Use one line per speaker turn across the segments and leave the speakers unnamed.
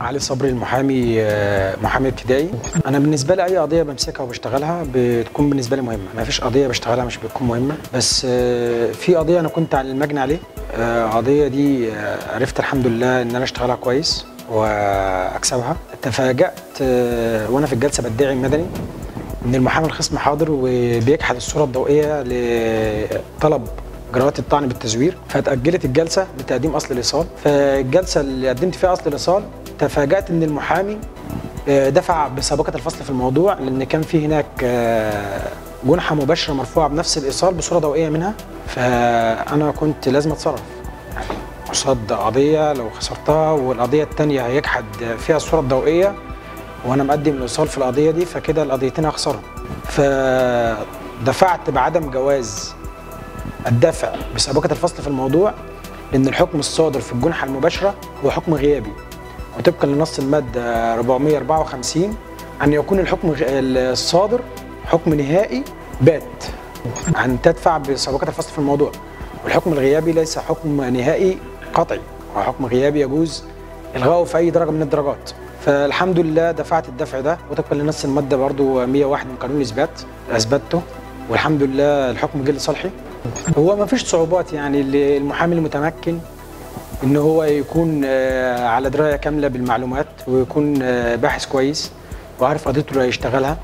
علي صبري المحامي آه، محامي ابتدائي انا بالنسبه لي اي قضيه بمسكها وبشتغلها بتكون بالنسبه لي مهمه ما فيش قضيه بشتغلها مش بتكون مهمه بس آه، في قضيه انا كنت على المجني عليه آه، قضيه دي آه، عرفت الحمد لله ان انا اشتغلها كويس واكسبها تفاجات آه، وانا في الجلسه بدعي مدني ان المحامي الخصم حاضر وبيجحد الصوره الضوئيه لطلب اجراءات الطعن بالتزوير فتاجلت الجلسه بتقديم اصل الايصال فالجلسه اللي قدمت فيها اصل الايصال تفاجات ان المحامي آه، دفع بسابقه الفصل في الموضوع لان كان في هناك آه، جنحه مباشره مرفوعه بنفس الايصال بصوره ضوئيه منها فانا كنت لازم اتصرف يعني قصاد قضيه لو خسرتها والقضيه الثانيه هيجحد فيها الصوره الضوئيه وانا مقدم الايصال في القضيه دي فكده القضيتين هخسرهم فدفعت بعدم جواز الدفع بسابقه الفصل في الموضوع لان الحكم الصادر في الجنحه المباشره هو حكم غيابي وطبقا لنص الماده 454 ان يكون الحكم غ- الصادر حكم نهائي بات ان تدفع بسابقه الفصل في الموضوع والحكم الغيابي ليس حكم نهائي قطعي هو حكم غيابي يجوز الغائه في اي درجه من الدرجات فالحمد لله دفعت الدفع ده وطبقا لنص الماده برضو 101 من قانون الاثبات اثبته والحمد لله الحكم جه لصالحي هو ما فيش صعوبات يعني اللي- المحامي المتمكن ان هو يكون آه، على درايه كامله بالمعلومات ويكون آه، باحث كويس وعارف قضيته اللي هيشتغلها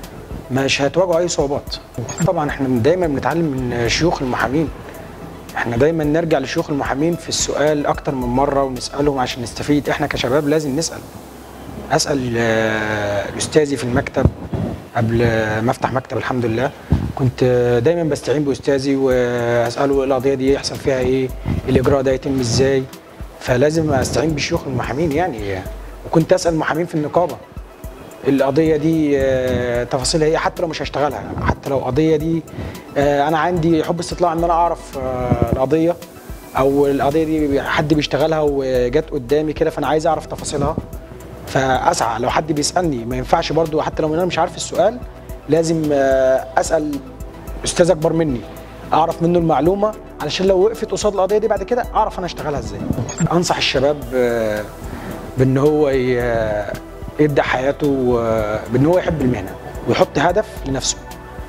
مش هتواجهه اي صعوبات طبعا احنا دايما بنتعلم من شيوخ المحامين احنا دايما نرجع لشيوخ المحامين في السؤال اكتر من مره ونسالهم عشان نستفيد احنا كشباب لازم نسال اسال آه، استاذي في المكتب قبل ما افتح مكتب الحمد لله كنت آه، دايما بستعين باستاذي واساله القضيه دي يحصل فيها ايه الاجراء ده يتم ازاي فلازم استعين بشيوخ المحامين يعني وكنت اسال محامين في النقابه القضيه دي آه، تفاصيلها ايه حتى لو مش هشتغلها حتى لو القضيه دي آه، انا عندي حب استطلاع ان انا اعرف آه، القضيه او القضيه دي حد بيشتغلها وجت قدامي كده فانا عايز اعرف تفاصيلها فاسعى لو حد بيسالني ما ينفعش برضو حتى لو انا مش عارف السؤال لازم آه، اسال استاذ اكبر مني اعرف منه المعلومه علشان لو وقفت قصاد القضيه دي بعد كده اعرف انا اشتغلها ازاي انصح الشباب آه، بان هو ي- يبدا حياته آه، بان هو يحب المهنه ويحط هدف لنفسه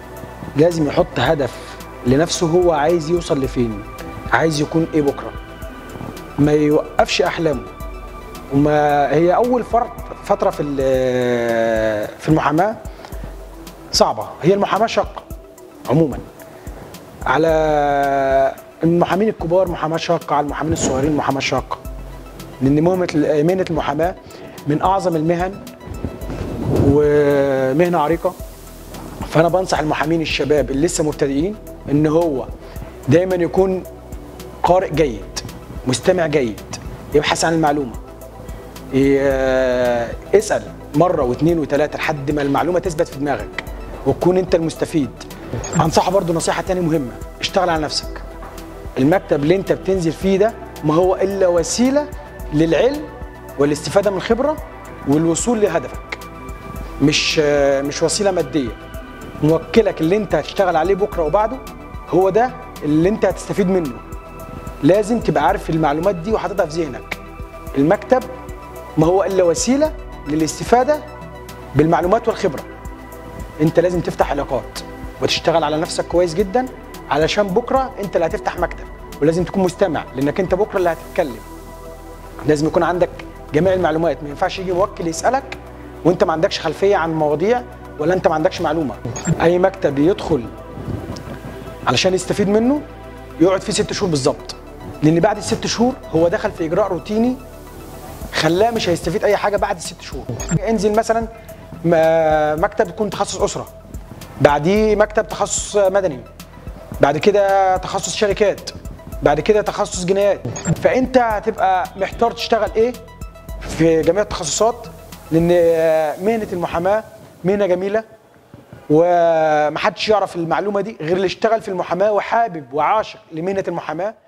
لازم يحط هدف لنفسه هو عايز يوصل لفين عايز يكون ايه بكره ما يوقفش احلامه وما هي اول فر- فتره في ال- في المحاماه صعبه هي المحاماه شاقه عموما على المحامين الكبار محاماه شاقه على المحامين الصغيرين محاماه شاقه لان مهنه مهنه المحاماه من اعظم المهن ومهنه عريقه فانا بنصح المحامين الشباب اللي لسه مبتدئين ان هو دايما يكون قارئ جيد مستمع جيد يبحث عن المعلومه ي- اسال مره واثنين وثلاثه لحد ما المعلومه تثبت في دماغك وتكون انت المستفيد انصحه برضو نصيحه تانية مهمه اشتغل على نفسك المكتب اللي انت بتنزل فيه ده ما هو الا وسيله للعلم والاستفاده من الخبره والوصول لهدفك مش مش وسيله ماديه موكلك اللي انت هتشتغل عليه بكره وبعده هو ده اللي انت هتستفيد منه لازم تبقى عارف المعلومات دي وحاططها في ذهنك المكتب ما هو الا وسيله للاستفاده بالمعلومات والخبره انت لازم تفتح علاقات وتشتغل على نفسك كويس جدا علشان بكره انت اللي هتفتح مكتب ولازم تكون مستمع لانك انت بكره اللي هتتكلم لازم يكون عندك جميع المعلومات ما ينفعش يجي موكل يسالك وانت ما عندكش خلفيه عن مواضيع ولا انت ما عندكش معلومه اي مكتب يدخل علشان يستفيد منه يقعد فيه ست شهور بالظبط لان بعد الست شهور هو دخل في اجراء روتيني خلاه مش هيستفيد اي حاجه بعد الست شهور انزل مثلا م- مكتب يكون تخصص اسره بعديه مكتب تخصص مدني بعد كده تخصص شركات بعد كده تخصص جنايات فانت هتبقى محتار تشتغل ايه في جميع التخصصات لان مهنه المحاماه مهنه جميله ومحدش يعرف المعلومه دي غير اللي اشتغل في المحاماه وحابب وعاشق لمهنه المحاماه